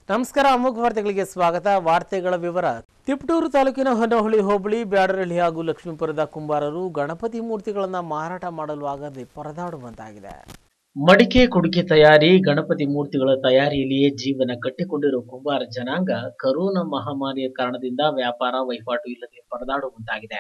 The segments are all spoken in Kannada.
ನಮಸ್ಕಾರ ಅಮುಖ ವಾರ್ತೆಗಳಿಗೆ ಸ್ವಾಗತ ವಾರ್ತೆಗಳ ವಿವರ ತಿಪಟೂರು ತಾಲೂಕಿನ ಹೊನ್ನಹೊಳಿ ಹೋಬಳಿ ಬ್ಯಾಡರಹಳ್ಳಿ ಹಾಗೂ ಲಕ್ಷ್ಮೀಪುರದ ಕುಂಬಾರರು ಗಣಪತಿ ಮೂರ್ತಿಗಳನ್ನು ಮಾರಾಟ ಮಾಡಲು ಆಗದೆ ಪರದಾಡುವಂತಾಗಿದೆ ಮಡಿಕೆ ಕುಡಿಕೆ ತಯಾರಿ ಗಣಪತಿ ಮೂರ್ತಿಗಳ ತಯಾರಿಯಲ್ಲಿಯೇ ಜೀವನ ಕಟ್ಟಿಕೊಂಡಿರುವ ಕುಂಬಾರ ಜನಾಂಗ ಕರೋನಾ ಮಹಾಮಾರಿಯ ಕಾರಣದಿಂದ ವ್ಯಾಪಾರ ವಹಿವಾಟು ಇಲ್ಲದೆ ಪರದಾಡುವಂತಾಗಿದೆ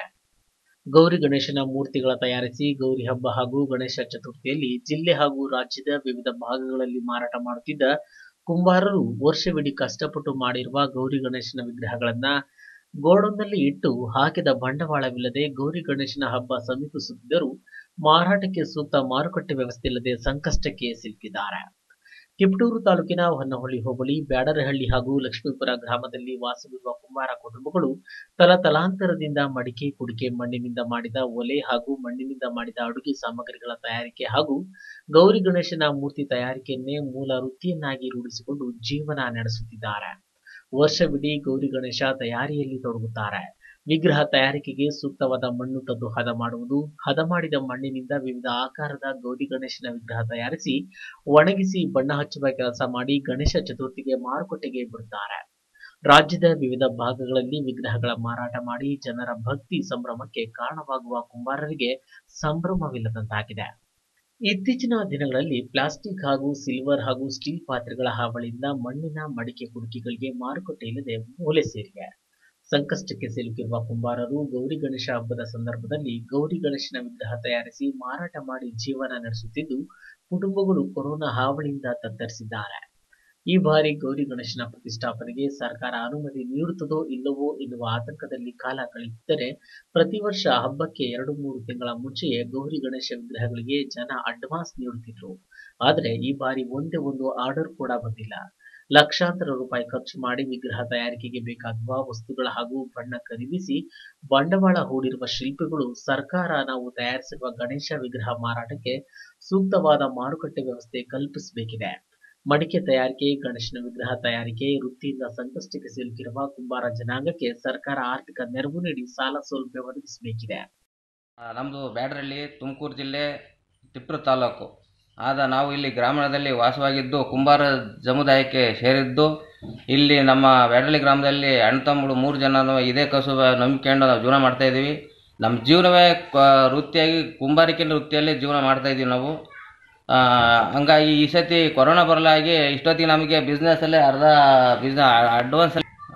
ಗೌರಿ ಗಣೇಶನ ಮೂರ್ತಿಗಳ ತಯಾರಿಸಿ ಗೌರಿ ಹಬ್ಬ ಹಾಗೂ ಗಣೇಶ ಚತುರ್ಥಿಯಲ್ಲಿ ಜಿಲ್ಲೆ ಹಾಗೂ ರಾಜ್ಯದ ವಿವಿಧ ಭಾಗಗಳಲ್ಲಿ ಮಾರಾಟ ಮಾಡುತ್ತಿದ್ದ ಕುಂಬಾರರು ವರ್ಷವಿಡೀ ಕಷ್ಟಪಟ್ಟು ಮಾಡಿರುವ ಗೌರಿ ಗಣೇಶನ ವಿಗ್ರಹಗಳನ್ನ ಗೋಡೌನ್ನಲ್ಲಿ ಇಟ್ಟು ಹಾಕಿದ ಬಂಡವಾಳವಿಲ್ಲದೆ ಗೌರಿ ಗಣೇಶನ ಹಬ್ಬ ಸಮೀಪಿಸುತ್ತಿದ್ದರೂ ಮಾರಾಟಕ್ಕೆ ಸೂಕ್ತ ಮಾರುಕಟ್ಟೆ ವ್ಯವಸ್ಥೆ ಇಲ್ಲದೆ ಸಂಕಷ್ಟಕ್ಕೆ ಸಿಲುಕಿದ್ದಾರೆ ತಿಪಟೂರು ತಾಲೂಕಿನ ಹೊನ್ನಹೊಳಿ ಹೋಬಳಿ ಬ್ಯಾಡರಹಳ್ಳಿ ಹಾಗೂ ಲಕ್ಷ್ಮೀಪುರ ಗ್ರಾಮದಲ್ಲಿ ವಾಸವಿರುವ ಕುಂಬಾರ ಕುಟುಂಬಗಳು ತಲತಲಾಂತರದಿಂದ ಮಡಿಕೆ ಕುಡಿಕೆ ಮಣ್ಣಿನಿಂದ ಮಾಡಿದ ಒಲೆ ಹಾಗೂ ಮಣ್ಣಿನಿಂದ ಮಾಡಿದ ಅಡುಗೆ ಸಾಮಗ್ರಿಗಳ ತಯಾರಿಕೆ ಹಾಗೂ ಗೌರಿ ಗಣೇಶನ ಮೂರ್ತಿ ತಯಾರಿಕೆಯನ್ನೇ ಮೂಲ ವೃತ್ತಿಯನ್ನಾಗಿ ರೂಢಿಸಿಕೊಂಡು ಜೀವನ ನಡೆಸುತ್ತಿದ್ದಾರೆ ವರ್ಷವಿಡೀ ಗೌರಿ ಗಣೇಶ ತಯಾರಿಯಲ್ಲಿ ತೊಡಗುತ್ತಾರೆ ವಿಗ್ರಹ ತಯಾರಿಕೆಗೆ ಸೂಕ್ತವಾದ ಮಣ್ಣು ತಂದು ಹದ ಮಾಡುವುದು ಹದ ಮಾಡಿದ ಮಣ್ಣಿನಿಂದ ವಿವಿಧ ಆಕಾರದ ಗೌರಿ ಗಣೇಶನ ವಿಗ್ರಹ ತಯಾರಿಸಿ ಒಣಗಿಸಿ ಬಣ್ಣ ಹಚ್ಚುವ ಕೆಲಸ ಮಾಡಿ ಗಣೇಶ ಚತುರ್ಥಿಗೆ ಮಾರುಕಟ್ಟೆಗೆ ಬಿಡುತ್ತಾರೆ ರಾಜ್ಯದ ವಿವಿಧ ಭಾಗಗಳಲ್ಲಿ ವಿಗ್ರಹಗಳ ಮಾರಾಟ ಮಾಡಿ ಜನರ ಭಕ್ತಿ ಸಂಭ್ರಮಕ್ಕೆ ಕಾರಣವಾಗುವ ಕುಂಬಾರರಿಗೆ ಸಂಭ್ರಮವಿಲ್ಲದಂತಾಗಿದೆ ಇತ್ತೀಚಿನ ದಿನಗಳಲ್ಲಿ ಪ್ಲಾಸ್ಟಿಕ್ ಹಾಗೂ ಸಿಲ್ವರ್ ಹಾಗೂ ಸ್ಟೀಲ್ ಪಾತ್ರೆಗಳ ಹಾವಳಿಯಿಂದ ಮಣ್ಣಿನ ಮಡಿಕೆ ಕುಡಿಕೆಗಳಿಗೆ ಮಾರುಕಟ್ಟೆ ಇಲ್ಲದೆ ಮೂಲೆ ಸೇರಿವೆ ಸಂಕಷ್ಟಕ್ಕೆ ಸಿಲುಕಿರುವ ಕುಂಬಾರರು ಗೌರಿ ಗಣೇಶ ಹಬ್ಬದ ಸಂದರ್ಭದಲ್ಲಿ ಗೌರಿ ಗಣೇಶನ ವಿಗ್ರಹ ತಯಾರಿಸಿ ಮಾರಾಟ ಮಾಡಿ ಜೀವನ ನಡೆಸುತ್ತಿದ್ದು ಕುಟುಂಬಗಳು ಕೊರೋನಾ ಹಾವಳಿಯಿಂದ ತತ್ತರಿಸಿದ್ದಾರೆ ಈ ಬಾರಿ ಗೌರಿ ಗಣೇಶನ ಪ್ರತಿಷ್ಠಾಪನೆಗೆ ಸರ್ಕಾರ ಅನುಮತಿ ನೀಡುತ್ತದೋ ಇಲ್ಲವೋ ಎನ್ನುವ ಆತಂಕದಲ್ಲಿ ಕಾಲ ಕಳೆಯುತ್ತಿದ್ದರೆ ಪ್ರತಿ ವರ್ಷ ಹಬ್ಬಕ್ಕೆ ಎರಡು ಮೂರು ತಿಂಗಳ ಮುಂಚೆಯೇ ಗೌರಿ ಗಣೇಶ ವಿಗ್ರಹಗಳಿಗೆ ಜನ ಅಡ್ವಾನ್ಸ್ ನೀಡುತ್ತಿದ್ರು ಆದರೆ ಈ ಬಾರಿ ಒಂದೇ ಒಂದು ಆರ್ಡರ್ ಕೂಡ ಬಂದಿಲ್ಲ ಲಕ್ಷಾಂತರ ರೂಪಾಯಿ ಖರ್ಚು ಮಾಡಿ ವಿಗ್ರಹ ತಯಾರಿಕೆಗೆ ಬೇಕಾಗುವ ವಸ್ತುಗಳ ಹಾಗೂ ಬಣ್ಣ ಖರೀದಿಸಿ ಬಂಡವಾಳ ಹೂಡಿರುವ ಶಿಲ್ಪಿಗಳು ಸರ್ಕಾರ ನಾವು ತಯಾರಿಸಿರುವ ಗಣೇಶ ವಿಗ್ರಹ ಮಾರಾಟಕ್ಕೆ ಸೂಕ್ತವಾದ ಮಾರುಕಟ್ಟೆ ವ್ಯವಸ್ಥೆ ಕಲ್ಪಿಸಬೇಕಿದೆ ಮಡಿಕೆ ತಯಾರಿಕೆ ಗಣೇಶನ ವಿಗ್ರಹ ತಯಾರಿಕೆ ವೃತ್ತಿಯಿಂದ ಸಂಕಷ್ಟಕ್ಕೆ ಸಿಲುಕಿರುವ ಕುಂಬಾರ ಜನಾಂಗಕ್ಕೆ ಸರ್ಕಾರ ಆರ್ಥಿಕ ನೆರವು ನೀಡಿ ಸಾಲ ಸೌಲಭ್ಯ ಒದಗಿಸಬೇಕಿದೆ ಆ, ನಮ್ಮದು ಬ್ಯಾಡರಳ್ಳಿ ತುಮಕೂರು ಜಿಲ್ಲೆ ತಿಪ್ಟೂರು ತಾಲೂಕು ಆದ ನಾವು ಇಲ್ಲಿ ಗ್ರಾಮೀಣದಲ್ಲಿ ವಾಸವಾಗಿದ್ದು ಕುಂಬಾರ ಸಮುದಾಯಕ್ಕೆ ಸೇರಿದ್ದು ಇಲ್ಲಿ ನಮ್ಮ ಬ್ಯಾಡರಳ್ಳಿ ಗ್ರಾಮದಲ್ಲಿ ಅಣ್ಣ ತಮ್ಮಗಳು ಮೂರು ಜನನು ಇದೇ ಕಸುಬ ನಂಬಿಕೊಂಡು ನಾವು ಜೀವನ ಮಾಡ್ತಾ ಇದ್ದೀವಿ ನಮ್ಮ ಜೀವನವೇ ಕ- ವೃತ್ತಿಯಾಗಿ ಕುಂಬಾರಿಕೆ ವೃತ್ತಿಯಲ್ಲಿ ಜೀವನ ಮಾಡ್ತಾ ಇದ್ದೀವಿ ನಾವು ಆ, ಹಂಗಾಗಿ ಈ ಸತಿ ಕೊರೋನಾ ಬರಲಾಗಿ ಇಷ್ಟೊತ್ತಿಗೆ ನಮಗೆ ಬಿಸ್ನೆಸ್ಸಲ್ಲೇ ಅರ್ಧ ಬಿಸ್ನ ಅಡ್ವಾನ್ಸ್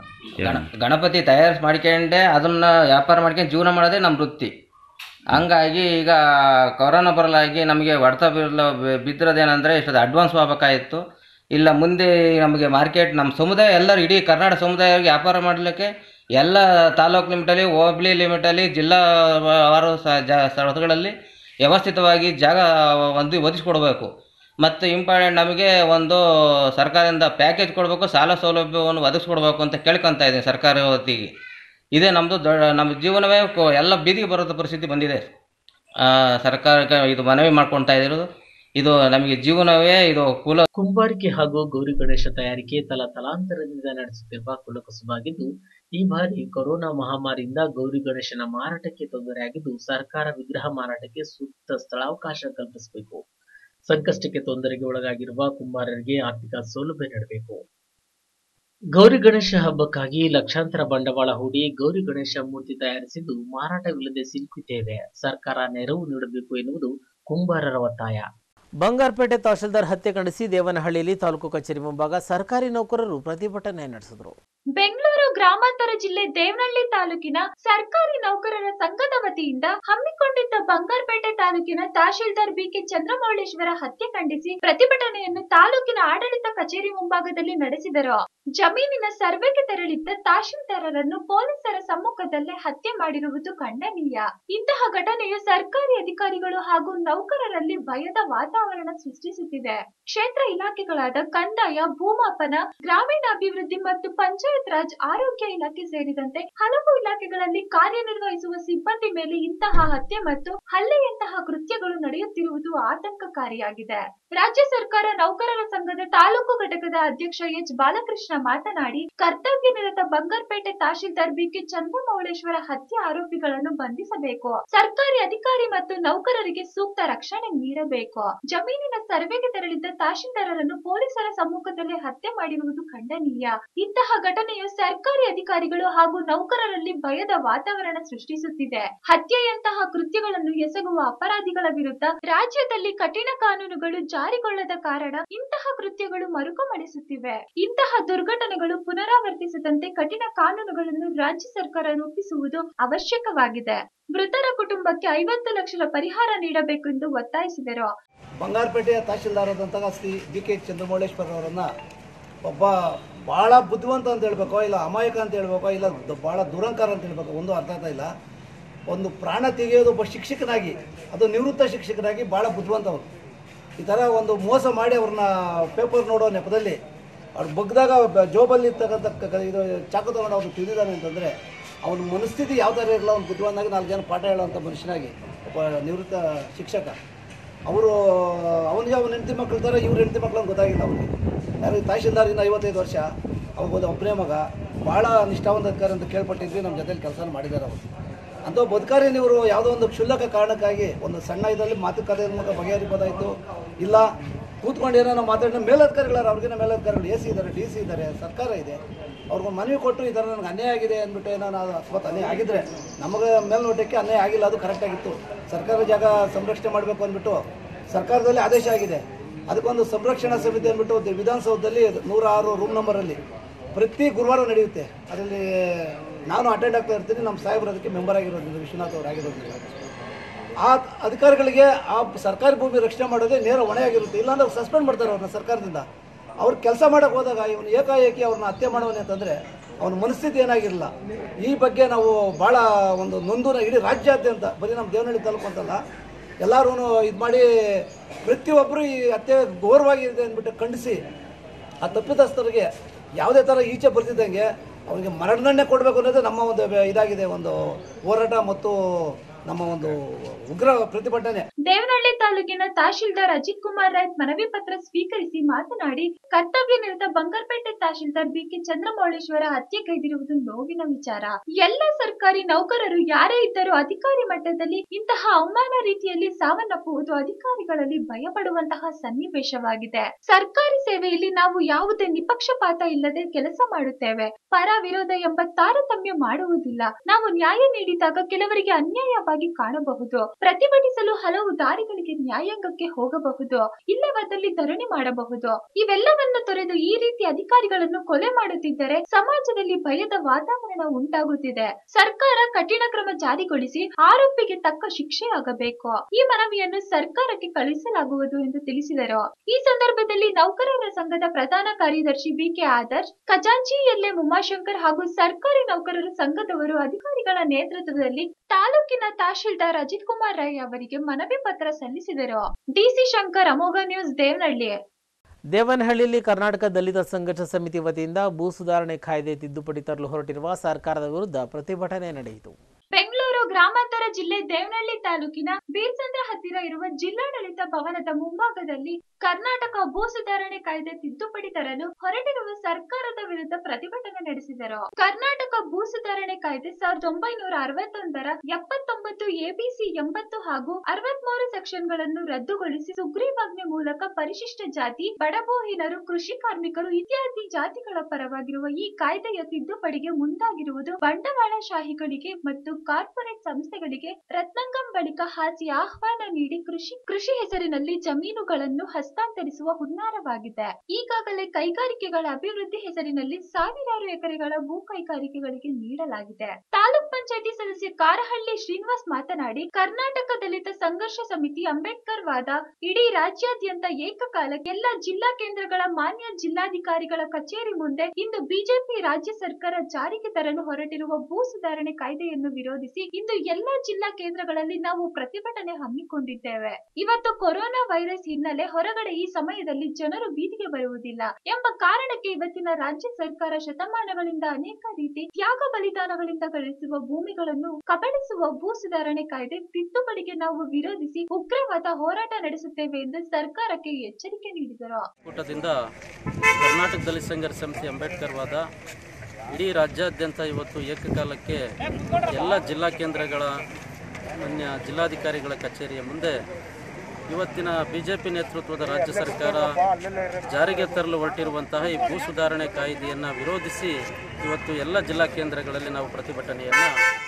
ಗಣ ಗಣಪತಿ ತಯಾರಿಸಿ ಮಾಡ್ಕೊಂಡೆ ಅದನ್ನ ವ್ಯಾಪಾರ ಮಾಡ್ಕೊಂಡು ಜೀವನ ಮಾಡೋದೇ ನಮ್ಮ ವೃತ್ತಿ ಹಂಗಾಗಿ ಈಗ ಕೊರೋನಾ ಬರಲಾಗಿ ನಮಗೆ ಹೊಡೆತ ಬೀರಲ ಬಿದ್ದಿರೋದೇನೆಂದರೆ ಇಷ್ಟೊಂದು ಅಡ್ವಾನ್ಸ್ ಹೋಗ್ಬೇಕಾಗಿತ್ತು ಇಲ್ಲ ಮುಂದೆ ನಮಗೆ ಮಾರ್ಕೆಟ್ ನಮ್ಮ ಸಮುದಾಯ ಎಲ್ಲರೂ ಇಡೀ ಕರ್ನಾಟಕ ಸಮುದಾಯವಾಗಿ ವ್ಯಾಪಾರ ಮಾಡಲಿಕ್ಕೆ ಎಲ್ಲ ತಾಲೂಕು ಲಿಮಿಟಲ್ಲಿ ಹೋಬಳಿ ಲಿಮಿಟಲ್ಲಿ ಜಿಲ್ಲಾ ವಾರು ಸ ಜ ಸ್ಥಳಗಳಲ್ಲಿ ವ್ಯವಸ್ಥಿತವಾಗಿ ಜಾಗ ಒಂದು ಒದಗಿಸ್ಕೊಡ್ಬೇಕು ಮತ್ತು ಇಂಪಾರ್ಟೆಂಟ್ ನಮಗೆ ಒಂದು ಸರ್ಕಾರದಿಂದ ಪ್ಯಾಕೇಜ್ ಕೊಡಬೇಕು ಸಾಲ ಸೌಲಭ್ಯವನ್ನು ಒದಗಿಸ್ಕೊಡ್ಬೇಕು ಅಂತ ಕೇಳ್ಕೊತಾ ಇದ್ದೀನಿ ಸರ್ಕಾರ ವತಿಗೆ ಇದೇ ನಮ್ಮದು ದೊಡ್ಡ ನಮ್ಮ ಜೀವನವೇ ಕೊ- ಎಲ್ಲ ಬೀದಿಗೆ ಬರೋ ಪರಿಸ್ಥಿತಿ ಬಂದಿದೆ ಆ, ಸರ್ಕಾರಕ್ಕೆ ಇದು ಮನವಿ ಮಾಡ್ಕೊಳ್ತಾ ಇರೋದು ಇದು ನಮಗೆ ಜೀವನವೇ ಇದು ಕುಲ ಕುಂಬಾರಿಕೆ ಹಾಗೂ ಗೌರಿ ಗಣೇಶ ತಯಾರಿಕೆ ತಲ ತಲಾಂತರದಿಂದ ನಡೆಸುತ್ತಿರುವ ಕುಲಕಸುಬಾಗಿದ್ದು ಈ ಬಾರಿ ಕೊರೋನಾ ಮಹಾಮಾರಿಯಿಂದ ಗೌರಿ ಗಣೇಶನ ಮಾರಾಟಕ್ಕೆ ತೊಂದರೆಯಾಗಿದ್ದು ಸರ್ಕಾರ ವಿಗ್ರಹ ಮಾರಾಟಕ್ಕೆ ಸೂಕ್ತ ಸ್ಥಳಾವಕಾಶ ಕಲ್ಪಿಸಬೇಕು ಸಂಕಷ್ಟಕ್ಕೆ ತೊಂದರೆಗೆ ಒಳಗಾಗಿರುವ ಕುಂಬಾರರಿಗೆ ಆರ್ಥಿಕ ಸೌಲಭ್ಯ ನೀಡಬೇಕು ಗೌರಿ ಗಣೇಶ ಹಬ್ಬಕ್ಕಾಗಿ ಲಕ್ಷಾಂತರ ಬಂಡವಾಳ ಹೂಡಿ ಗೌರಿ ಗಣೇಶ ಮೂರ್ತಿ ತಯಾರಿಸಿದ್ದು ಮಾರಾಟವಿಲ್ಲದೆ ಸಿಲುಕಿದ್ದೇವೆ ಸರ್ಕಾರ ನೆರವು ನೀಡಬೇಕು ಎನ್ನುವುದು ಕುಂಬಾರರ ಒತ್ತಾಯ ಬಂಗಾರಪೇಟೆ ತಹಶೀಲ್ದಾರ್ ಹತ್ಯೆ ಖಂಡಿಸಿ ದೇವನಹಳ್ಳಿಯಲ್ಲಿ ತಾಲೂಕು ಕಚೇರಿ ಮುಂಭಾಗ ಸರ್ಕಾರಿ ನೌಕರರು ಪ್ರತಿಭಟನೆ ನಡೆಸಿದರು ಬೆಂಗಳೂರು ಗ್ರಾಮಾಂತರ ಜಿಲ್ಲೆ ದೇವನಹಳ್ಳಿ ತಾಲೂಕಿನ ಸರ್ಕಾರಿ ನೌಕರರ ಸಂಘದ ವತಿಯಿಂದ ಹಮ್ಮಿಕೊಂಡಿದ್ದ ಬಂಗಾರಪೇಟೆ ತಾಲೂಕಿನ ತಹಶೀಲ್ದಾರ್ ಬಿಕೆ ಚಂದ್ರಮೌಳೇಶ್ವರ ಹತ್ಯೆ ಖಂಡಿಸಿ ಪ್ರತಿಭಟನೆಯನ್ನು ತಾಲೂಕಿನ ಆಡಳಿತ ಕಚೇರಿ ಮುಂಭಾಗದಲ್ಲಿ ನಡೆಸಿದರು ಜಮೀನಿನ ಸರ್ವೆಗೆ ತೆರಳಿದ್ದ ತಹಶೀಲ್ದಾರರನ್ನು ಪೊಲೀಸರ ಸಮ್ಮುಖದಲ್ಲೇ ಹತ್ಯೆ ಮಾಡಿರುವುದು ಖಂಡನೀಯ ಇಂತಹ ಘಟನೆಯು ಸರ್ಕಾರಿ ಅಧಿಕಾರಿಗಳು ಹಾಗೂ ನೌಕರರಲ್ಲಿ ಭಯದ ವಾತಾವರಣ ಸೃಷ್ಟಿಸುತ್ತಿದೆ ಕ್ಷೇತ್ರ ಇಲಾಖೆಗಳಾದ ಕಂದಾಯ ಭೂಮಾಪನ ಗ್ರಾಮೀಣಾಭಿವೃದ್ಧಿ ಮತ್ತು ಪಂಚಾಯತ್ ರಾಜ್ ಆರೋಗ್ಯ ಆರೋಗ್ಯ ಇಲಾಖೆ ಸೇರಿದಂತೆ ಹಲವು ಇಲಾಖೆಗಳಲ್ಲಿ ಕಾರ್ಯನಿರ್ವಹಿಸುವ ಸಿಬ್ಬಂದಿ ಮೇಲೆ ಇಂತಹ ಹತ್ಯೆ ಮತ್ತು ಹಲ್ಲೆಯಂತಹ ಕೃತ್ಯಗಳು ನಡೆಯುತ್ತಿರುವುದು ಆತಂಕಕಾರಿಯಾಗಿದೆ ರಾಜ್ಯ ಸರ್ಕಾರ ನೌಕರರ ಸಂಘದ ತಾಲೂಕು ಘಟಕದ ಅಧ್ಯಕ್ಷ ಎಚ್ ಬಾಲಕೃಷ್ಣ ಮಾತನಾಡಿ ಕರ್ತವ್ಯ ನಿರತ ಬಂಗಾರಪೇಟೆ ತಹಶೀಲ್ದಾರ್ ಬಿಕೆ ಚಂದ್ರಮೌಳೇಶ್ವರ ಹತ್ಯೆ ಆರೋಪಿಗಳನ್ನು ಬಂಧಿಸಬೇಕು ಸರ್ಕಾರಿ ಅಧಿಕಾರಿ ಮತ್ತು ನೌಕರರಿಗೆ ಸೂಕ್ತ ರಕ್ಷಣೆ ನೀಡಬೇಕು ಜಮೀನಿನ ಸರ್ವೆಗೆ ತೆರಳಿದ್ದ ತಹಶೀಲ್ದಾರರನ್ನು ಪೊಲೀಸರ ಸಮ್ಮುಖದಲ್ಲೇ ಹತ್ಯೆ ಮಾಡಿರುವುದು ಖಂಡನೀಯ ಇಂತಹ ಘಟನೆಯು ಸರ್ಕಾರಿ ಅಧಿಕಾರಿಗಳು ಹಾಗೂ ನೌಕರರಲ್ಲಿ ಭಯದ ವಾತಾವರಣ ಸೃಷ್ಟಿಸುತ್ತಿದೆ ಹತ್ಯೆಯಂತಹ ಕೃತ್ಯಗಳನ್ನು ಎಸಗುವ ಅಪರಾಧಿಗಳ ವಿರುದ್ಧ ರಾಜ್ಯದಲ್ಲಿ ಕಠಿಣ ಕಾನೂನುಗಳು ಜಾರಿಗೊಳ್ಳದ ಕಾರಣ ಇಂತಹ ಕೃತ್ಯಗಳು ಮರುಕಳಿಸುತ್ತಿವೆ ಇಂತಹ ದುರ್ಘಟನೆಗಳು ಪುನರಾವರ್ತಿಸದಂತೆ ಕಠಿಣ ಕಾನೂನುಗಳನ್ನು ರಾಜ್ಯ ಸರ್ಕಾರ ರೂಪಿಸುವುದು ಅವಶ್ಯಕವಾಗಿದೆ ಮೃತರ ಕುಟುಂಬಕ್ಕೆ ಐವತ್ತು ಲಕ್ಷ ಪರಿಹಾರ ನೀಡಬೇಕೆಂದು ಒತ್ತಾಯಿಸಿದರು ಬಂಗಾರಪೇಟೆಯ ತಹಶೀಲ್ದಾರದಂತಹ ಶ್ರೀ ಬಿ ಕೆ ಚಂದ್ರಮೌಳೇಶ್ವರ ಅವರನ್ನು ಒಬ್ಬ ಭಾಳ ಬುದ್ಧಿವಂತ ಅಂತ ಹೇಳ್ಬೇಕೋ ಇಲ್ಲ ಅಮಾಯಕ ಅಂತ ಹೇಳ್ಬೇಕೋ ಇಲ್ಲ ದ- ಭಾಳ ದುರಂಕಾರ ಅಂತ ಹೇಳ್ಬೇಕು ಒಂದು ಅರ್ಥ ಆಗ್ತಾ ಇಲ್ಲ ಒಂದು ಪ್ರಾಣ ತೆಗೆಯೋದು ಒಬ್ಬ ಶಿಕ್ಷಕನಾಗಿ ಅದು ನಿವೃತ್ತ ಶಿಕ್ಷಕನಾಗಿ ಭಾಳ ಬುದ್ಧಿವಂತ ಅವರು ಈ ಥರ ಒಂದು ಮೋಸ ಮಾಡಿ ಅವ್ರನ್ನ ಪೇಪರ್ ನೋಡೋ ನೆಪದಲ್ಲಿ ಅವ್ರು ಬಗ್ದಾಗ ಬ- ಜೋಬಲ್ಲಿ ಇರ್ತಕ್ಕಂಥ ಕ- ಕ- ಇದು ಚಾಕು ತಗೊಂಡು ಅವ್ರು ತಿಳಿದಾನೆ ಅಂತಂದರೆ ಅವನ ಮನಸ್ಥಿತಿ ಯಾವ ಥರ ಇರಲ್ಲ ಅವ್ನು ಬುದ್ಧಿವಂತಾಗಿ ನಾಲ್ಕು ಜನ ಪಾಠ ಹೇಳೋವಂಥ ಮನುಷ್ಯನಾಗಿ ಒಬ್ಬ ನಿವೃತ್ತ ಶಿಕ್ಷಕ ಅವರು ಅವನಿಗೆ ಅವನ ಹೆಂಡತಿ ಮಕ್ಕಳು ಥರ ಇವ್ರ ಹೆಂಡತಿ ಮಕ್ಕಳು ಅಂತ ಗೊತ್ತಾಗಿಲ್ಲ ಅವನಿಗೆ ಯಾರು ಈ ತಹಶೀಲ್ದಾರಿಂದ ಐವತ್ತೈದು ವರ್ಷ ಅವ್ರಿಗೊಂದು ಒಬ್ಬನೇ ಮಗ ಭಾಳ ನಿಷ್ಠಾವಂತ ಅಧಿಕಾರಿ ಅಂತ ಕೇಳ್ಪಟ್ಟಿದ್ವಿ ನಮ್ಮ ಜೊತೆಲಿ ಕೆಲಸ ಮಾಡಿದ್ದಾರೆ ಅವರು ಅಂತ ಒಬ್ಬ ಅಧಿಕಾರಿ ನೀವು ಯಾವುದೋ ಒಂದು ಕ್ಷುಲ್ಲಕ ಕಾರಣಕ್ಕಾಗಿ ಒಂದು ಸಣ್ಣ ಇದರಲ್ಲಿ ಮಾತುಕತೆ ಮೂಲಕ ಬಗೆಹರಿಬೋದಾಯಿತು ಇಲ್ಲ ಕೂತ್ಕೊಂಡು ಏನೋ ನಾವು ಮಾತಾಡಿದ ಮೇಲಧಿಕಾರಿಗಳಾರ ಅವ್ರಿಗಿನ ಮೇಲಧಿಕಾರಿಗಳು ಎ ಸಿ ಇದ್ದಾರೆ ಡಿ ಸಿ ಇದ್ದಾರೆ ಸರ್ಕಾರ ಇದೆ ಅವ್ರಿಗೊಂದು ಮನವಿ ಕೊಟ್ಟು ಈ ಥರ ನನಗೆ ಅನ್ಯಾಯ ಆಗಿದೆ ಅಂದ್ಬಿಟ್ಟು ಏನೋ ನಾವು ಅಕಸ್ಮಾತ್ ಅನ್ಯಾಯ ಆಗಿದ್ರೆ ನಮಗೆ ಮೇಲ್ನೋಟಕ್ಕೆ ಅನ್ಯಾಯ ಆಗಿಲ್ಲ ಅದು ಕರೆಕ್ಟಾಗಿತ್ತು ಸರ್ಕಾರ ಜಾಗ ಸಂರಕ್ಷಣೆ ಮಾಡಬೇಕು ಅಂದ್ಬಿಟ್ಟು ಸರ್ಕಾರದಲ್ಲಿ ಆದೇಶ ಆಗಿದೆ ಅದಕ್ಕೊಂದು ಸಂರಕ್ಷಣಾ ಸಮಿತಿ ಅಂದ್ಬಿಟ್ಟು ದ- ವಿಧಾನಸೌಧದಲ್ಲಿ ನೂರ ಆರು ರೂಮ್ ನಂಬರಲ್ಲಿ ಪ್ರತಿ ಗುರುವಾರ ನಡೆಯುತ್ತೆ ಅದರಲ್ಲಿ ನಾನು ಅಟೆಂಡ್ ಆಗ್ತಾ ಇರ್ತೀನಿ ನಮ್ಮ ಸಾಹೇಬರು ಅದಕ್ಕೆ ಮೆಂಬರ್ ಆಗಿರೋದ್ರಿಂದ ವಿಶ್ವನಾಥ್ ಅವರು ಆಗಿರೋದ್ರಿಂದ ಆ ಅಧಿಕಾರಿಗಳಿಗೆ ಆ ಸರ್ಕಾರಿ ಭೂಮಿ ರಕ್ಷಣೆ ಮಾಡೋದೇ ನೇರ ಹೊಣೆಯಾಗಿರುತ್ತೆ ಇಲ್ಲಾಂದ್ರೆ ಅವ್ರು ಸಸ್ಪೆಂಡ್ ಮಾಡ್ತಾರೆ ಅವ್ರನ್ನ ಸರ್ಕಾರದಿಂದ ಅವ್ರು ಕೆಲಸ ಮಾಡೋಕೆ ಹೋದಾಗ ಇವನು ಏಕಾಏಕಿ ಅವ್ರನ್ನ ಹತ್ಯೆ ಮಾಡುವನೆ ಅಂತಂದರೆ ಅವನ ಮನಸ್ಥಿತಿ ಏನಾಗಿರಲ್ಲ ಈ ಬಗ್ಗೆ ನಾವು ಭಾಳ ಒಂದು ನೊಂದು ಇಡೀ ರಾಜ್ಯಾದ್ಯಂತ ಬರೀ ನಮ್ಮ ದೇವನಹಳ್ಳಿ ತಾಲೂಕು ಅಂತಲ್ಲ ಎಲ್ಲರೂ ಇದು ಮಾಡಿ ಪ್ರತಿಯೊಬ್ಬರು ಈ ಹತ್ಯೆ ಘೋರವಾಗಿದೆ ಅಂದ್ಬಿಟ್ಟು ಖಂಡಿಸಿ ಆ ತಪ್ಪಿತಸ್ಥರಿಗೆ ಯಾವುದೇ ಥರ ಈಚೆ ಬರ್ತಿದ್ದಂಗೆ ಅವರಿಗೆ ಮರಣದಂಡನೆ ಕೊಡಬೇಕು ಅನ್ನೋದೇ ನಮ್ಮ ಒಂದು ಬೆ- ಇದಾಗಿದೆ ಒಂದು ಹೋರಾಟ ಮತ್ತು ನಮ್ಮ ಒಂದು ಉಗ್ರ ಪ್ರತಿಭಟನೆ ದೇವನಹಳ್ಳಿ ತಾಲೂಕಿನ ತಹಶೀಲ್ದಾರ್ ಅಜಿತ್ ಕುಮಾರ್ ರಾಯ್ ಮನವಿ ಪತ್ರ ಸ್ವೀಕರಿಸಿ ಮಾತನಾಡಿ ಕರ್ತವ್ಯ ನಿರತ ಬಂಗಾರಪೇಟೆ ತಹಶೀಲ್ದಾರ್ ಬಿಕೆ ಚಂದ್ರಮೌಳೇಶ್ವರ ಹತ್ಯೆಗೈದಿರುವುದು ನೋವಿನ ವಿಚಾರ ಎಲ್ಲ ಸರ್ಕಾರಿ ನೌಕರರು ಯಾರೇ ಇದ್ದರೂ ಅಧಿಕಾರಿ ಮಟ್ಟದಲ್ಲಿ ಇಂತಹ ಅವಮಾನ ರೀತಿಯಲ್ಲಿ ಸಾವನ್ನಪ್ಪುವುದು ಅಧಿಕಾರಿಗಳಲ್ಲಿ ಭಯಪಡುವಂತಹ ಸನ್ನಿವೇಶವಾಗಿದೆ ಸರ್ಕಾರಿ ಸೇವೆಯಲ್ಲಿ ನಾವು ಯಾವುದೇ ನಿಪಕ್ಷಪಾತ ಇಲ್ಲದೆ ಕೆಲಸ ಮಾಡುತ್ತೇವೆ ಪರ ವಿರೋಧ ಎಂಬ ತಾರತಮ್ಯ ಮಾಡುವುದಿಲ್ಲ ನಾವು ನ್ಯಾಯ ನೀಡಿದಾಗ ಕೆಲವರಿಗೆ ಅನ್ಯಾಯವಾಗಿ ಕಾಣಬಹುದು ಪ್ರತಿಭಟಿಸಲು ಹಲವು ದಾರಿಗಳಿಗೆ ನ್ಯಾಯಾಂಗಕ್ಕೆ ಹೋಗಬಹುದು ಇಲ್ಲವಾದಲ್ಲಿ ಧರಣಿ ಮಾಡಬಹುದು ಇವೆಲ್ಲವನ್ನು ತೊರೆದು ಈ ರೀತಿ ಅಧಿಕಾರಿಗಳನ್ನು ಕೊಲೆ ಮಾಡುತ್ತಿದ್ದರೆ ಸಮಾಜದಲ್ಲಿ ಭಯದ ವಾತಾವರಣ ಉಂಟಾಗುತ್ತಿದೆ ಸರ್ಕಾರ ಕಠಿಣ ಕ್ರಮ ಜಾರಿಗೊಳಿಸಿ ಆರೋಪಿಗೆ ತಕ್ಕ ಶಿಕ್ಷೆ ಆಗಬೇಕು ಈ ಮನವಿಯನ್ನು ಸರ್ಕಾರಕ್ಕೆ ಕಳುಹಿಸಲಾಗುವುದು ಎಂದು ತಿಳಿಸಿದರು ಈ ಸಂದರ್ಭದಲ್ಲಿ ನೌಕರರ ಸಂಘದ ಪ್ರಧಾನ ಕಾರ್ಯದರ್ಶಿ ಬಿಕೆ ಆದರ್ಶ್ ಖಜಾಂಚಿ ಎಲ್ಎ ಉಮಾಶಂಕರ್ ಹಾಗೂ ಸರ್ಕಾರಿ ನೌಕರರ ಸಂಘದವರು ಅಧಿಕಾರಿಗಳ ನೇತೃತ್ವದಲ್ಲಿ ತಾಲೂಕಿನ ತಹಶೀಲ್ದಾರ್ ಅಜಿತ್ ಕುಮಾರ್ ರೈ ಅವರಿಗೆ ಮನವಿ ಪತ್ರ ಸಲ್ಲಿಸಿದರು ಡಿಸಿ ಶಂಕರ್ ಅಮೋಘ ನ್ಯೂಸ್ ದೇವನಹಳ್ಳಿ ದೇವನಹಳ್ಳಿಯಲ್ಲಿ ಕರ್ನಾಟಕ ದಲಿತ ಸಂಘರ್ಷ ಸಮಿತಿ ವತಿಯಿಂದ ಭೂ ಸುಧಾರಣೆ ಕಾಯ್ದೆ ತಿದ್ದುಪಡಿ ತರಲು ಹೊರಟಿರುವ ಸರ್ಕಾರದ ವಿರುದ್ಧ ಪ್ರತಿಭಟನೆ ನಡೆಯಿತು ಬೆಂಗಳೂರು ಗ್ರಾಮಾಂತರ ಜಿಲ್ಲೆ ದೇವನಹಳ್ಳಿ ತಾಲೂಕಿನ ಬೀರ್ಸಂದ್ರ ಹತ್ತಿರ ಇರುವ ಜಿಲ್ಲಾಡಳಿತ ಭವನದ ಮುಂಭಾಗದಲ್ಲಿ ಕರ್ನಾಟಕ ಭೂ ಸುಧಾರಣೆ ಕಾಯ್ದೆ ತಿದ್ದುಪಡಿ ತರಲು ಹೊರಟಿರುವ ಸರ್ಕಾರದ ವಿರುದ್ಧ ಪ್ರತಿಭಟನೆ ನಡೆಸಿದರು ಕರ್ನಾಟಕ ಭೂ ಸುಧಾರಣೆ ಕಾಯ್ದೆ ಸಾವಿರದ ಒಂಬೈನೂರ ಅರವತ್ತೊಂದರ ಎಪ್ಪತ್ತೊಂಬತ್ತು ಎಬಿಸಿ ಎಂಬತ್ತು ಹಾಗೂ ಅರವತ್ಮೂರು ಸೆಕ್ಷನ್ಗಳನ್ನು ರದ್ದುಗೊಳಿಸಿ ಸುಗ್ರೀವಾಜ್ಞೆ ಮೂಲಕ ಪರಿಶಿಷ್ಟ ಜಾತಿ ಬಡಭೂಹೀನರು ಕೃಷಿ ಕಾರ್ಮಿಕರು ಇತ್ಯಾದಿ ಜಾತಿಗಳ ಪರವಾಗಿರುವ ಈ ಕಾಯ್ದೆಯ ತಿದ್ದುಪಡಿಗೆ ಮುಂದಾಗಿರುವುದು ಬಂಡವಾಳಶಾಹಿಗಳಿಗೆ ಮತ್ತು ಕಾರ್ಪೊರೇಟ್ ಸಂಸ್ಥೆಗಳಿಗೆ ರತ್ನಂಗಂ ಬಳಿಕ ಹಾಸಿ ಆಹ್ವಾನ ನೀಡಿ ಕೃಷಿ ಕೃಷಿ ಹೆಸರಿನಲ್ಲಿ ಜಮೀನುಗಳನ್ನು ಹಸ್ತಾಂತರಿಸುವ ಹುನ್ನಾರವಾಗಿದೆ ಈಗಾಗಲೇ ಕೈಗಾರಿಕೆಗಳ ಅಭಿವೃದ್ಧಿ ಹೆಸರಿನಲ್ಲಿ ಸಾವಿರಾರು ಎಕರೆಗಳ ಭೂ ಕೈಗಾರಿಕೆಗಳಿಗೆ ನೀಡಲಾಗಿದೆ ತಾಲೂಕ್ ಪಂಚಾಯತಿ ಸದಸ್ಯ ಕಾರಹಳ್ಳಿ ಶ್ರೀನಿವಾಸ್ ಮಾತನಾಡಿ ಕರ್ನಾಟಕ ದಲಿತ ಸಂಘರ್ಷ ಸಮಿತಿ ಅಂಬೇಡ್ಕರ್ ವಾದ ಇಡೀ ರಾಜ್ಯಾದ್ಯಂತ ಏಕಕಾಲಕ್ಕೆ ಎಲ್ಲ ಜಿಲ್ಲಾ ಕೇಂದ್ರಗಳ ಮಾನ್ಯ ಜಿಲ್ಲಾಧಿಕಾರಿಗಳ ಕಚೇರಿ ಮುಂದೆ ಇಂದು ಬಿಜೆಪಿ ರಾಜ್ಯ ಸರ್ಕಾರ ಜಾರಿಗೆ ತರಲು ಹೊರಟಿರುವ ಭೂ ಸುಧಾರಣೆ ಕಾಯ್ದೆಯನ್ನು ವಿರೋಧಿಸಿ ಇಂದು ಇಂದು ಎಲ್ಲಾ ಜಿಲ್ಲಾ ಕೇಂದ್ರಗಳಲ್ಲಿ ನಾವು ಪ್ರತಿಭಟನೆ ಹಮ್ಮಿಕೊಂಡಿದ್ದೇವೆ ಇವತ್ತು ಕೊರೋನಾ ವೈರಸ್ ಹಿನ್ನೆಲೆ ಹೊರಗಡೆ ಈ ಸಮಯದಲ್ಲಿ ಜನರು ಬೀದಿಗೆ ಬರುವುದಿಲ್ಲ ಎಂಬ ಕಾರಣಕ್ಕೆ ಇವತ್ತಿನ ರಾಜ್ಯ ಸರ್ಕಾರ ಶತಮಾನಗಳಿಂದ ಅನೇಕ ರೀತಿ ತ್ಯಾಗ ಬಲಿದಾನಗಳಿಂದ ಗಳಿಸುವ ಭೂಮಿಗಳನ್ನು ಕಬಳಿಸುವ ಭೂ ಸುಧಾರಣೆ ಕಾಯ್ದೆ ತಿದ್ದುಪಡಿಗೆ ನಾವು ವಿರೋಧಿಸಿ ಉಗ್ರವಾದ ಹೋರಾಟ ನಡೆಸುತ್ತೇವೆ ಎಂದು ಸರ್ಕಾರಕ್ಕೆ ಎಚ್ಚರಿಕೆ ನೀಡಿದರು ಕೂಟದಿಂದ ಕರ್ನಾಟಕ ದಲಿತ ಸಂಘರ್ಷ ಸಮಿತಿ ಅಂಬೇಡ್ಕರ್ ವಾದ ಇಡೀ ರಾಜ್ಯಾದ್ಯಂತ ಇವತ್ತು ಏಕಕಾಲಕ್ಕೆ ಎಲ್ಲ ಜಿಲ್ಲಾ ಕೇಂದ್ರಗಳ ಮಾನ್ಯ ಜಿಲ್ಲಾಧಿಕಾರಿಗಳ ಕಚೇರಿಯ ಮುಂದೆ ಇವತ್ತಿನ ಬಿ ಜೆ ಪಿ ನೇತೃತ್ವದ ರಾಜ್ಯ ಸರ್ಕಾರ ಜಾರಿಗೆ ತರಲು ಹೊರಟಿರುವಂತಹ ಈ ಭೂ ಸುಧಾರಣೆ ಕಾಯ್ದೆಯನ್ನು ವಿರೋಧಿಸಿ ಇವತ್ತು ಎಲ್ಲ ಜಿಲ್ಲಾ ಕೇಂದ್ರಗಳಲ್ಲಿ ನಾವು ಪ್ರತಿಭಟನೆಯನ್ನು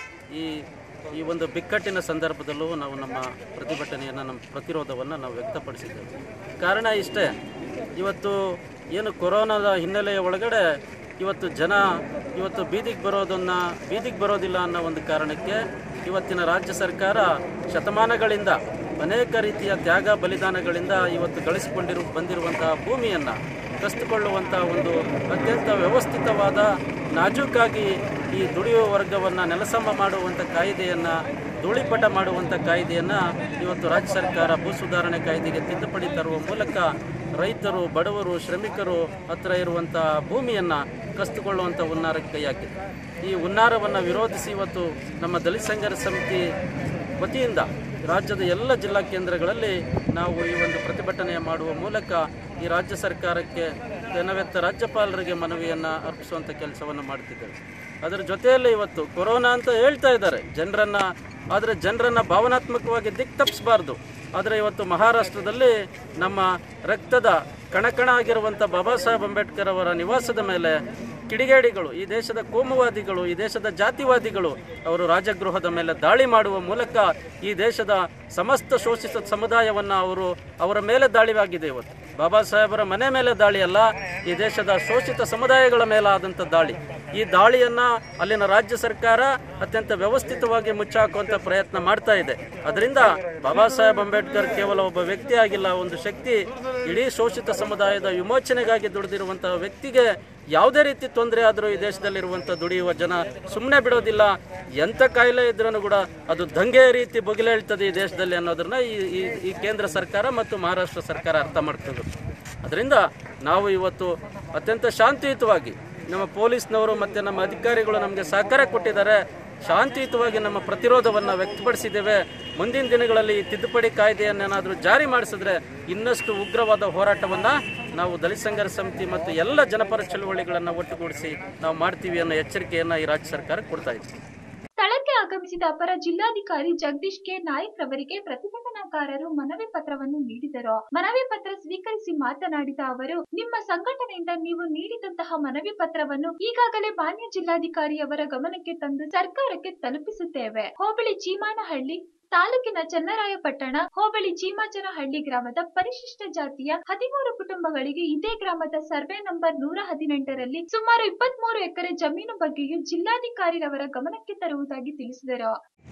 ಈ ಈ ಒಂದು ಬಿಕ್ಕಟ್ಟಿನ ಸಂದರ್ಭದಲ್ಲೂ ನಾವು ನಮ್ಮ ಪ್ರತಿಭಟನೆಯನ್ನು ನಮ್ಮ ಪ್ರತಿರೋಧವನ್ನು ನಾವು ವ್ಯಕ್ತಪಡಿಸಿದ್ದೇವೆ ಕಾರಣ ಇಷ್ಟೇ ಇವತ್ತು ಏನು ಕೊರೋನಾದ ಹಿನ್ನೆಲೆಯ ಒಳಗಡೆ ಇವತ್ತು ಜನ ಇವತ್ತು ಬೀದಿಗೆ ಬರೋದನ್ನು ಬೀದಿಗೆ ಬರೋದಿಲ್ಲ ಅನ್ನೋ ಒಂದು ಕಾರಣಕ್ಕೆ ಇವತ್ತಿನ ರಾಜ್ಯ ಸರ್ಕಾರ ಶತಮಾನಗಳಿಂದ ಅನೇಕ ರೀತಿಯ ತ್ಯಾಗ ಬಲಿದಾನಗಳಿಂದ ಇವತ್ತು ಗಳಿಸಿಕೊಂಡಿರು ಬಂದಿರುವಂತಹ ಭೂಮಿಯನ್ನು ಕಸಿದುಕೊಳ್ಳುವಂಥ ಒಂದು ಅತ್ಯಂತ ವ್ಯವಸ್ಥಿತವಾದ ನಾಜೂಕಾಗಿ ಈ ದುಡಿಯುವ ವರ್ಗವನ್ನು ನೆಲಸಮ ಮಾಡುವಂಥ ಕಾಯ್ದೆಯನ್ನು ಧೂಳಿಪಟ ಮಾಡುವಂಥ ಕಾಯ್ದೆಯನ್ನು ಇವತ್ತು ರಾಜ್ಯ ಸರ್ಕಾರ ಭೂ ಸುಧಾರಣೆ ಕಾಯ್ದೆಗೆ ತಿದ್ದುಪಡಿ ತರುವ ಮೂಲಕ ರೈತರು ಬಡವರು ಶ್ರಮಿಕರು ಹತ್ರ ಇರುವಂಥ ಭೂಮಿಯನ್ನು ಕಸಿದುಕೊಳ್ಳುವಂಥ ಹುನ್ನಾರಕ್ಕೆ ಕೈ ಹಾಕಿದೆ ಈ ಹುನ್ನಾರವನ್ನು ವಿರೋಧಿಸಿ ಇವತ್ತು ನಮ್ಮ ದಲಿತ ಸಂಘರ್ಷ ಸಮಿತಿ ವತಿಯಿಂದ ರಾಜ್ಯದ ಎಲ್ಲ ಜಿಲ್ಲಾ ಕೇಂದ್ರಗಳಲ್ಲಿ ನಾವು ಈ ಒಂದು ಪ್ರತಿಭಟನೆ ಮಾಡುವ ಮೂಲಕ ಈ ರಾಜ್ಯ ಸರ್ಕಾರಕ್ಕೆ ಜನವೆತ್ತ ರಾಜ್ಯಪಾಲರಿಗೆ ಮನವಿಯನ್ನು ಅರ್ಪಿಸುವಂಥ ಕೆಲಸವನ್ನು ಮಾಡ್ತಿದ್ದೇವೆ ಅದರ ಜೊತೆಯಲ್ಲಿ ಇವತ್ತು ಕೊರೋನಾ ಅಂತ ಹೇಳ್ತಾ ಇದ್ದಾರೆ ಜನರನ್ನು ಆದರೆ ಜನರನ್ನು ಭಾವನಾತ್ಮಕವಾಗಿ ದಿಕ್ ತಪ್ಪಿಸಬಾರ್ದು ಆದರೆ ಇವತ್ತು ಮಹಾರಾಷ್ಟ್ರದಲ್ಲಿ ನಮ್ಮ ರಕ್ತದ ಕಣಕಣ ಆಗಿರುವಂಥ ಬಾಬಾ ಸಾಹೇಬ್ ಅಂಬೇಡ್ಕರ್ ಅವರ ನಿವಾಸದ ಮೇಲೆ ಕಿಡಿಗೇಡಿಗಳು ಈ ದೇಶದ ಕೋಮುವಾದಿಗಳು ಈ ದೇಶದ ಜಾತಿವಾದಿಗಳು ಅವರು ರಾಜಗೃಹದ ಮೇಲೆ ದಾಳಿ ಮಾಡುವ ಮೂಲಕ ಈ ದೇಶದ ಸಮಸ್ತ ಶೋಷಿತ ಸಮುದಾಯವನ್ನು ಅವರು ಅವರ ಮೇಲೆ ದಾಳಿಯಾಗಿದೆ ಇವತ್ತು ಬಾಬಾ ಸಾಹೇಬರ ಮನೆ ಮೇಲೆ ದಾಳಿ ಅಲ್ಲ ಈ ದೇಶದ ಶೋಷಿತ ಸಮುದಾಯಗಳ ಮೇಲಾದಂಥ ದಾಳಿ ಈ ದಾಳಿಯನ್ನ ಅಲ್ಲಿನ ರಾಜ್ಯ ಸರ್ಕಾರ ಅತ್ಯಂತ ವ್ಯವಸ್ಥಿತವಾಗಿ ಮುಚ್ಚಾಕುವಂತ ಪ್ರಯತ್ನ ಮಾಡ್ತಾ ಇದೆ ಅದರಿಂದ ಬಾಬಾ ಸಾಹೇಬ್ ಅಂಬೇಡ್ಕರ್ ಕೇವಲ ಒಬ್ಬ ವ್ಯಕ್ತಿ ಆಗಿಲ್ಲ ಒಂದು ಶಕ್ತಿ ಇಡೀ ಶೋಷಿತ ಸಮುದಾಯದ ವಿಮೋಚನೆಗಾಗಿ ದುಡಿದಿರುವಂತಹ ವ್ಯಕ್ತಿಗೆ ಯಾವುದೇ ರೀತಿ ತೊಂದರೆ ಆದರೂ ಈ ದೇಶದಲ್ಲಿರುವಂಥ ದುಡಿಯುವ ಜನ ಸುಮ್ಮನೆ ಬಿಡೋದಿಲ್ಲ ಎಂಥ ಕಾಯಿಲೆ ಇದ್ರೂ ಕೂಡ ಅದು ದಂಗೆ ರೀತಿ ಬೊಗಿಲೇಳ್ತದೆ ಈ ದೇಶದಲ್ಲಿ ಅನ್ನೋದನ್ನ ಈ ಈ- ಈ ಕೇಂದ್ರ ಸರ್ಕಾರ ಮತ್ತು ಮಹಾರಾಷ್ಟ್ರ ಸರ್ಕಾರ ಅರ್ಥ ಮಾಡ್ತದೆ ಅದರಿಂದ ನಾವು ಇವತ್ತು ಅತ್ಯಂತ ಶಾಂತಿಯುತವಾಗಿ ನಮ್ಮ ಪೊಲೀಸ್ನವರು ಮತ್ತು ನಮ್ಮ ಅಧಿಕಾರಿಗಳು ನಮಗೆ ಸಹಕಾರ ಕೊಟ್ಟಿದ್ದಾರೆ ಶಾಂತಿಯುತವಾಗಿ ನಮ್ಮ ಪ್ರತಿರೋಧವನ್ನು ವ್ಯಕ್ತಪಡಿಸಿದ್ದೇವೆ ಮುಂದಿನ ದಿನಗಳಲ್ಲಿ ಈ ತಿದ್ದುಪಡಿ ಕಾಯ್ದೆಯನ್ನೇನಾದರೂ ಜಾರಿ ಮಾಡಿಸಿದ್ರೆ ಇನ್ನಷ್ಟು ಉಗ್ರವಾದ ಹೋರಾಟವನ್ನು ನಾವು ದಲಿತ ಸಂಘರ್ಷ ಸಮಿತಿ ಮತ್ತು ಎಲ್ಲ ಜನಪರ ಚಳುವಳಿಗಳನ್ನು ಒಟ್ಟುಗೂಡಿಸಿ ನಾವು ಮಾಡ್ತೀವಿ ಅನ್ನೋ ಎಚ್ಚರಿಕೆಯನ್ನು ಈ ರಾಜ್ಯ ಸರ್ಕಾರ ಕೊಡ್ತಾ ಇದೆ ಸ್ಥಳಕ್ಕೆ ಆಗಮಿಸಿದ ಅಪರ ಜಿಲ್ಲಾಧಿಕಾರಿ ಜಗದೀಶ್ ಕೆ ನಾಯ್ಕ್ ರವರಿಗೆ ಪ್ರತಿಭಟನಾಕಾರರು ಮನವಿ ಪತ್ರವನ್ನು ನೀಡಿದರು ಮನವಿ ಪತ್ರ ಸ್ವೀಕರಿಸಿ ಮಾತನಾಡಿದ ಅವರು ನಿಮ್ಮ ಸಂಘಟನೆಯಿಂದ ನೀವು ನೀಡಿದಂತಹ ಮನವಿ ಪತ್ರವನ್ನು ಈಗಾಗಲೇ ಮಾನ್ಯ ಜಿಲ್ಲಾಧಿಕಾರಿಯವರ ಗಮನಕ್ಕೆ ತಂದು ಸರ್ಕಾರಕ್ಕೆ ತಲುಪಿಸುತ್ತೇವೆ ಹೋಬಳಿ ಚೀಮಾನಹಳ್ಳಿ ತಾಲೂಕಿನ ಚನ್ನರಾಯಪಟ್ಟಣ ಹೋಬಳಿ ಚೀಮಾಚನಹಳ್ಳಿ ಗ್ರಾಮದ ಪರಿಶಿಷ್ಟ ಜಾತಿಯ ಹದಿಮೂರು ಕುಟುಂಬಗಳಿಗೆ ಇದೇ ಗ್ರಾಮದ ಸರ್ವೆ ನಂಬರ್ ನೂರ ಹದಿನೆಂಟರಲ್ಲಿ ಸುಮಾರು ಇಪ್ಪತ್ಮೂರು ಎಕರೆ ಜಮೀನು ಬಗ್ಗೆಯೂ ಜಿಲ್ಲಾಧಿಕಾರಿರವರ ಗಮನಕ್ಕೆ ತರುವುದಾಗಿ ತಿಳಿಸಿದರು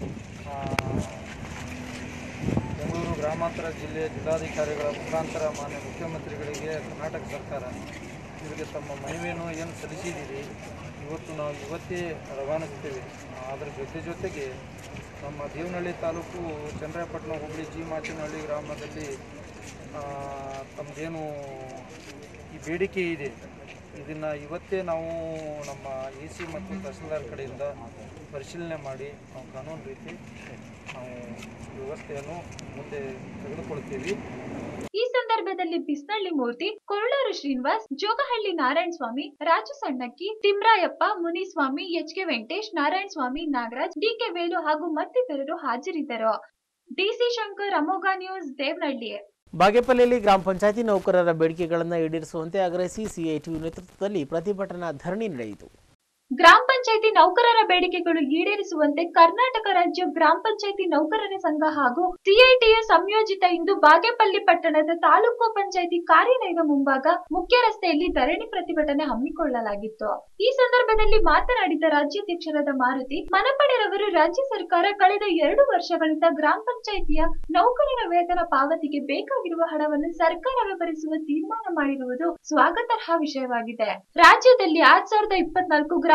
ಬೆಂಗಳೂರು ಗ್ರಾಮಾಂತರ ಜಿಲ್ಲೆಯ ಜಿಲ್ಲಾಧಿಕಾರಿಗಳ ಮುಖಾಂತರ ಮಾನ್ಯ ಮುಖ್ಯಮಂತ್ರಿಗಳಿಗೆ ಕರ್ನಾಟಕ ಸರ್ಕಾರ ಇವರಿಗೆ ತಮ್ಮ ಮನವಿಯನ್ನು ಏನು ಸಲ್ಲಿಸಿದ್ದೀರಿ ಇವತ್ತು ನಾವು ಇವತ್ತೇ ರವಾನಿಸ್ತೇವೆ ಅದರ ಜೊತೆ ಜೊತೆಗೆ ನಮ್ಮ ದೇವನಹಳ್ಳಿ ತಾಲೂಕು ಚಂದ್ರಾಯಪಟ್ಟಣ ಹೋಬಳಿ ಜಿ ಮಾಚನಹಳ್ಳಿ ಗ್ರಾಮದಲ್ಲಿ ಆ, ತಮ್ಮದೇನು ಈ ಬೇಡಿಕೆ ಇದೆ ಇದನ್ನು ಇವತ್ತೇ ನಾವು ನಮ್ಮ ಎ ಸಿ ಮತ್ತು ತಹಸೀಲ್ದಾರ್ ಕಡೆಯಿಂದ ಪರಿಶೀಲನೆ ಮಾಡಿ ನಾವು ಕಾನೂನು ರೀತಿ ನಾವು ವ್ಯವಸ್ಥೆಯನ್ನು ಮುಂದೆ ತೆಗೆದುಕೊಳ್ತೀವಿ ಈ ಸಂದರ್ಭದಲ್ಲಿ Bisnalli Murthy Koraluru Srinivas Jogahalli Narayana Swamy Raju Sannakki Thimrayappa Muniswamy H K Venkatesh Narayana Swamy Nagaraj DK Velu ಹಾಗೂ ಮತ್ತಿತರರು ಹಾಜರಿದ್ದರು ಡಿಸಿ ಶಂಕರ್ ಅಮೋಘ ನ್ಯೂಸ್ ದೇವನಹಳ್ಳಿ ಬಾಗೇಪಲ್ಲಿಯಲ್ಲಿ ಗ್ರಾಮ ಪಂಚಾಯತಿ ನೌಕರರ ಬೇಡಿಕೆಗಳನ್ನು ಈಡೇರಿಸುವಂತೆ ಆಗ್ರಹಿಸಿ ಸಿಐಟಿಯು ನೇತೃತ್ವದಲ್ಲಿ ಪ್ರತಿಭಟನಾ ಧರಣಿ ನಡೆಯಿತು ಗ್ರಾಮ ಪಂಚಾಯತಿ ನೌಕರರ ಬೇಡಿಕೆಗಳು ಈಡೇರಿಸುವಂತೆ ಕರ್ನಾಟಕ ರಾಜ್ಯ ಗ್ರಾಮ ಪಂಚಾಯತಿ ನೌಕರರ ಸಂಘ ಹಾಗೂ ಸಿಐಟಿಯ ಸಂಯೋಜಿತ ಇಂದು ಬಾಗೇಪಲ್ಲಿ ಪಟ್ಟಣದ ತಾಲೂಕು ಪಂಚಾಯತಿ ಕಾರ್ಯಾಲಯದ ಮುಂಭಾಗ ಮುಖ್ಯ ರಸ್ತೆಯಲ್ಲಿ ಧರಣಿ ಪ್ರತಿಭಟನೆ ಹಮ್ಮಿಕೊಳ್ಳಲಾಗಿತ್ತು ಈ ಸಂದರ್ಭದಲ್ಲಿ ಮಾತನಾಡಿದ ರಾಜ್ಯಾಧ್ಯಕ್ಷರಾದ ಮಾರುತಿ ಮನಪಡೆರವರು ರಾಜ್ಯ ಸರ್ಕಾರ ಕಳೆದ ಎರಡು ವರ್ಷಗಳಿಂದ ಗ್ರಾಮ ಪಂಚಾಯತಿಯ ನೌಕರರ ವೇತನ ಪಾವತಿಗೆ ಬೇಕಾಗಿರುವ ಹಣವನ್ನು ಸರ್ಕಾರವೇ ಭರಿಸುವ ತೀರ್ಮಾನ ಮಾಡಿರುವುದು ಸ್ವಾಗತಾರ್ಹ ವಿಷಯವಾಗಿದೆ ರಾಜ್ಯದಲ್ಲಿ ಎರಡ್ ಸಾವಿರದ ಇಪ್ಪತ್ನಾಲ್ಕು ಗ್ರಾಮ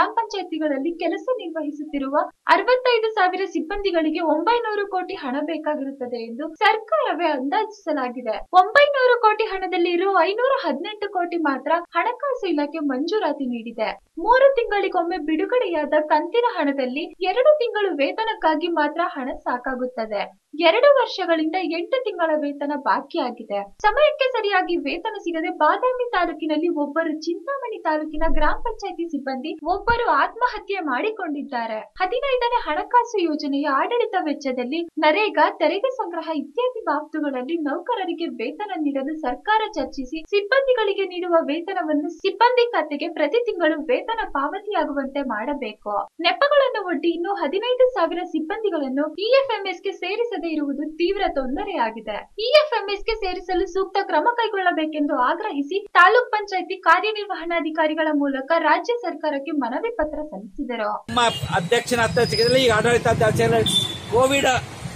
ಗ್ರಾಮ ಪಂಚಾಯತಿಗಳಲ್ಲಿ ಕೆಲಸ ನಿರ್ವಹಿಸುತ್ತಿರುವ ಅರವತ್ತೈದು ಸಾವಿರ ಸಿಬ್ಬಂದಿಗಳಿಗೆ ಒಂಬೈನೂರು ಕೋಟಿ ಹಣ ಬೇಕಾಗಿರುತ್ತದೆ ಎಂದು ಸರ್ಕಾರವೇ ಅಂದಾಜಿಸಲಾಗಿದೆ ಒಂಬೈನೂರು ಕೋಟಿ ಹಣದಲ್ಲಿ ಇರುವ ಐನೂರ ಹದಿನೆಂಟು ಕೋಟಿ ಮಾತ್ರ ಹಣಕಾಸು ಇಲಾಖೆ ಮಂಜೂರಾತಿ ನೀಡಿದೆ ಮೂರು ತಿಂಗಳಿಗೊಮ್ಮೆ ಬಿಡುಗಡೆಯಾದ ಕಂತಿನ ಹಣದಲ್ಲಿ ಎರಡು ತಿಂಗಳು ವೇತನಕ್ಕಾಗಿ ಮಾತ್ರ ಹಣ ಸಾಕಾಗುತ್ತದೆ ಎರಡು ವರ್ಷಗಳಿಂದ ಎಂಟು ತಿಂಗಳ ವೇತನ ಬಾಕಿಯಾಗಿದೆ ಸಮಯಕ್ಕೆ ಸರಿಯಾಗಿ ವೇತನ ಸಿಗದೆ ಬಾದಾಮಿ ತಾಲೂಕಿನಲ್ಲಿ ಒಬ್ಬರು ಚಿಂತಾಮಣಿ ತಾಲೂಕಿನ ಗ್ರಾಮ ಪಂಚಾಯತಿ ಸಿಬ್ಬಂದಿ ಒಬ್ಬರು ಆತ್ಮಹತ್ಯೆ ಮಾಡಿಕೊಂಡಿದ್ದಾರೆ ಹದಿನೈದನೇ ಹಣಕಾಸು ಯೋಜನೆಯ ಆಡಳಿತ ವೆಚ್ಚದಲ್ಲಿ ನರೇಗಾ ತೆರಿಗೆ ಸಂಗ್ರಹ ಇತ್ಯಾದಿ ಬಾಬ್ತುಗಳಲ್ಲಿ ನೌಕರರಿಗೆ ವೇತನ ನೀಡಲು ಸರ್ಕಾರ ಚರ್ಚಿಸಿ ಸಿಬ್ಬಂದಿಗಳಿಗೆ ನೀಡುವ ವೇತನವನ್ನು ಸಿಬ್ಬಂದಿ ಖಾತೆಗೆ ಪ್ರತಿ ತಿಂಗಳು ವೇತನ ಪಾವತಿಯಾಗುವಂತೆ ಮಾಡಬೇಕು ನೆಪಗಳನ್ನು ಒಡ್ಡಿ ಇನ್ನು ಹದಿನೈದು ಸಾವಿರ ಸಿಬ್ಬಂದಿಗಳನ್ನು ಇಎಫ್ಎಂಎಸ್ಗೆ ಸೇರಿಸದೇ ಇರುವುದು ತೀವ್ರ ತೊಂದರೆಯಾಗಿದೆ ಇಎಫ್ಎಂಎಸ್ಗೆ ಸೇರಿಸಲು ಸೂಕ್ತ ಕ್ರಮ ಕೈಗೊಳ್ಳಬೇಕೆಂದು ಆಗ್ರಹಿಸಿ ತಾಲೂಕ್ ಪಂಚಾಯತಿ ಕಾರ್ಯನಿರ್ವಹಣಾಧಿಕಾರಿಗಳ ಮೂಲಕ ರಾಜ್ಯ ಸರ್ಕಾರಕ್ಕೆ ಮನವಿ ಪತ್ರ ಸಲ್ಲಿಸಿದರು ನಮ್ಮ ಅಧ್ಯಕ್ಷನ ಅಧ್ಯಕ್ಷತೆಯಲ್ಲಿ ಈಗ ಆಡಳಿತಾಧ್ಯಕ್ಷ ಕೋವಿಡ್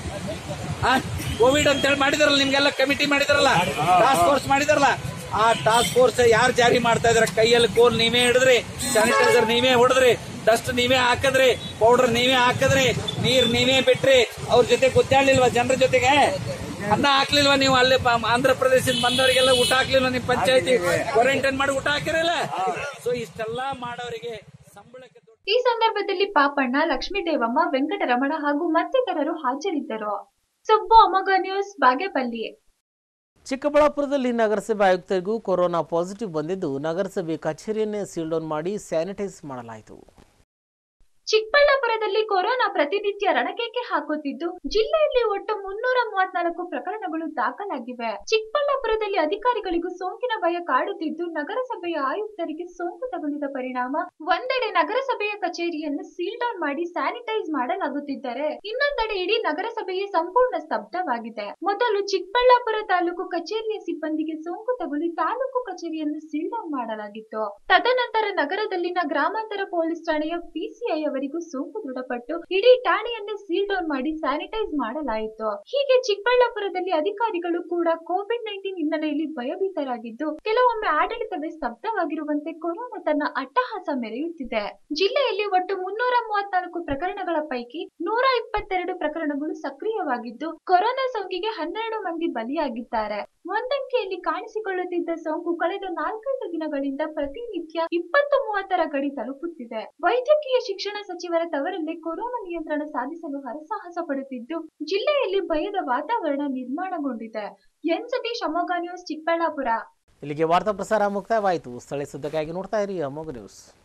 ಆ, ಕೋವಿಡ್ ಅಂತೇಳಿ ಮಾಡಿದಾರಲ್ಲ ನಿಮ್ಗೆಲ್ಲ ಕಮಿಟಿ ಮಾಡಿದಾರಲ್ಲ ಟಾಸ್ಕ್ ಫೋರ್ಸ್ ಮಾಡಿದಾರಲ್ಲ ಆ ಟಾಸ್ಕ್ ಫೋರ್ಸ್ ಯಾರು ಜಾರಿ ಮಾಡ್ತಾ ಇದಾರೆ ಕೈಯಲ್ಲಿ ಕೋಲ್ ನೀವೇ ಹಿಡಿದ್ರಿ ಸ್ಯಾನಿಟೈಸರ್ ನೀವೇ ಹೊಡೆದ್ರಿ ಡಸ್ಟ್ ನೀವೇ ಹಾಕಿದ್ರಿ ಪೌಡರ್ ನೀವೇ ಹಾಕಿದ್ರಿ ನೀರ್ ನೀವೇ ಬಿಟ್ರಿ ಅವ್ರ ಜೊತೆ ಗೊತ್ತಾಗ್ಲಿಲ್ವಾ ಜನರ ಜೊತೆಗೆ ಅನ್ನ ಹಾಕ್ಲಿಲ್ವಾ ನೀವು ಅಲ್ಲಿ ಪ- ಆಂಧ್ರ ಪ್ರದೇಶದಿಂದ ಬಂದವರಿಗೆಲ್ಲ ಊಟ ಹಾಕ್ಲಿಲ್ವಾ ನಿಮ್ ಪಂಚಾಯತಿ ಕ್ವಾರಂಟೈನ್ ಮಾಡಿ ಊಟ ಹಾಕಿರಲ್ಲ ಸೊ ಇಷ್ಟೆಲ್ಲಾ ಮಾಡೋರಿಗೆ ಸಂಬಳಕ್ಕೆ ದುಡ್ಡು ಈ ಸಂದರ್ಭದಲ್ಲಿ ಪಾಪಣ್ಣ ಲಕ್ಷ್ಮೀ ದೇವಮ್ಮ ವೆಂಕಟರಮಣ ಹಾಗೂ ಮತ್ತಿತರರು ಹಾಜರಿದ್ದರು ಸುಬ್ಬು ಅಮೋಘ ನ್ಯೂಸ್ ಬಾಗೇಪಲ್ಲಿ ಚಿಕ್ಕಬಳ್ಳಾಪುರದಲ್ಲಿ ನಗರಸಭೆ ಆಯುಕ್ತರಿಗೂ ಕೊರೋನಾ ಪಾಸಿಟಿವ್ ಬಂದಿದ್ದು ನಗರಸಭೆ ಕಚೇರಿಯನ್ನೇ ಸೀಲ್ ಡೌನ್ ಮಾಡಿ ಸ್ಯಾನಿಟೈಸ್ ಮಾಡಲಾಯಿತು ಚಿಕ್ಕಬಳ್ಳಾಪುರದಲ್ಲಿ ಕೊರೋನಾ ಪ್ರತಿನಿತ್ಯ ರಣಕೇಕೆ ಹಾಕುತ್ತಿದ್ದು ಜಿಲ್ಲೆಯಲ್ಲಿ ಒಟ್ಟು ಮುನ್ನೂರ ಮೂವತ್ನಾಲ್ಕು ಪ್ರಕರಣಗಳು ದಾಖಲಾಗಿವೆ ಚಿಕ್ಕಬಳ್ಳಾಪುರದಲ್ಲಿ ಅಧಿಕಾರಿಗಳಿಗೂ ಸೋಂಕಿನ ಭಯ ಕಾಡುತ್ತಿದ್ದು ನಗರಸಭೆಯ ಆಯುಕ್ತರಿಗೆ ಸೋಂಕು ತಗುಲಿದ ಪರಿಣಾಮ ಒಂದೆಡೆ ನಗರಸಭೆಯ ಕಚೇರಿಯನ್ನು ಸೀಲ್ ಡೌನ್ ಮಾಡಿ ಸ್ಯಾನಿಟೈಸ್ ಮಾಡಲಾಗುತ್ತಿದ್ದರೆ ಇನ್ನೊಂದೆಡೆ ಇಡೀ ನಗರಸಭೆಯೇ ಸಂಪೂರ್ಣ ಸ್ತಬ್ಧವಾಗಿದೆ ಮೊದಲು ಚಿಕ್ಕಬಳ್ಳಾಪುರ ತಾಲೂಕು ಕಚೇರಿಯ ಸಿಬ್ಬಂದಿಗೆ ಸೋಂಕು ತಗುಲಿ ತಾಲೂಕು ಕಚೇರಿಯನ್ನು ಸೀಲ್ ಡೌನ್ ಮಾಡಲಾಗಿತ್ತು ತದನಂತರ ನಗರದಲ್ಲಿನ ಗ್ರಾಮಾಂತರ ಪೊಲೀಸ್ ಠಾಣೆಯ ಪಿಸಿಐ ಅವರಿಗೂ ಸೋಂಕು ದೃಢಪಟ್ಟು ಇಡೀ ಠಾಣೆಯನ್ನೇ ಸೀಲ್ ಡೌನ್ ಮಾಡಿ ಸ್ಯಾನಿಟೈಸ್ ಮಾಡಲಾಯಿತು ಹೀಗೆ ಚಿಕ್ಕಬಳ್ಳಾಪುರದಲ್ಲಿ ಅಧಿಕಾರಿಗಳು ಕೂಡ ಕೋವಿಡ್ ನೈನ್ಟೀನ್ ಹಿನ್ನೆಲೆಯಲ್ಲಿ ಭಯಭೀತರಾಗಿದ್ದು ಕೆಲವೊಮ್ಮೆ ಆಡಳಿತವೇ ಸ್ತಬ್ಧವಾಗಿರುವಂತೆ ಕೊರೋನಾ ತನ್ನ ಅಟ್ಟಹಾಸ ಮೆರೆಯುತ್ತಿದೆ ಜಿಲ್ಲೆಯಲ್ಲಿ ಒಟ್ಟು ಮುನ್ನೂರ ಮೂವತ್ನಾಲ್ಕು ಪ್ರಕರಣಗಳ ಪೈಕಿ ನೂರ ಇಪ್ಪತ್ತೆರಡು ಪ್ರಕರಣಗಳು ಸಕ್ರಿಯವಾಗಿದ್ದು ಕೊರೋನಾ ಸೋಂಕಿಗೆ ಹನ್ನೆರಡು ಮಂದಿ ಬಲಿಯಾಗಿದ್ದಾರೆ ಒಂದಂಕೆಯಲ್ಲಿ ಕಾಣಿಸಿಕೊಳ್ಳುತ್ತಿದ್ದ ಸೋಂಕು ಕಳೆದ ನಾಲ್ಕೈದು ದಿನಗಳಿಂದ ಪ್ರತಿನಿತ್ಯ ಇಪ್ಪತ್ತು ಮೂವತ್ತರ ಗಡಿ ತಲುಪುತ್ತಿದೆ ವೈದ್ಯಕೀಯ ಶಿಕ್ಷಣ ಸಚಿವರ ತವರಲ್ಲೇ ಕೊರೋನಾ ನಿಯಂತ್ರಣ ಸಾಧಿಸಲು ಹರಸಾಹಸ ಪಡುತ್ತಿದ್ದು ಜಿಲ್ಲೆಯಲ್ಲಿ ಭಯದ ವಾತಾವರಣ ನಿರ್ಮಾಣಗೊಂಡಿದೆ ಎನ್ ಸತೀಶ್ ಅಮೋಘ ನ್ಯೂಸ್ ಚಿಕ್ಕಬಳ್ಳಾಪುರ ಇಲ್ಲಿಗೆ ವಾರ್ತಾ ಪ್ರಸಾರ ಮುಕ್ತಾಯವಾಯಿತು ಸ್ಥಳೀಯ ಸುದ್ದಿಗಾಗಿ ನೋಡ್ತಾ ಇರಿ ಅಮೋಘ ನ್ಯೂಸ್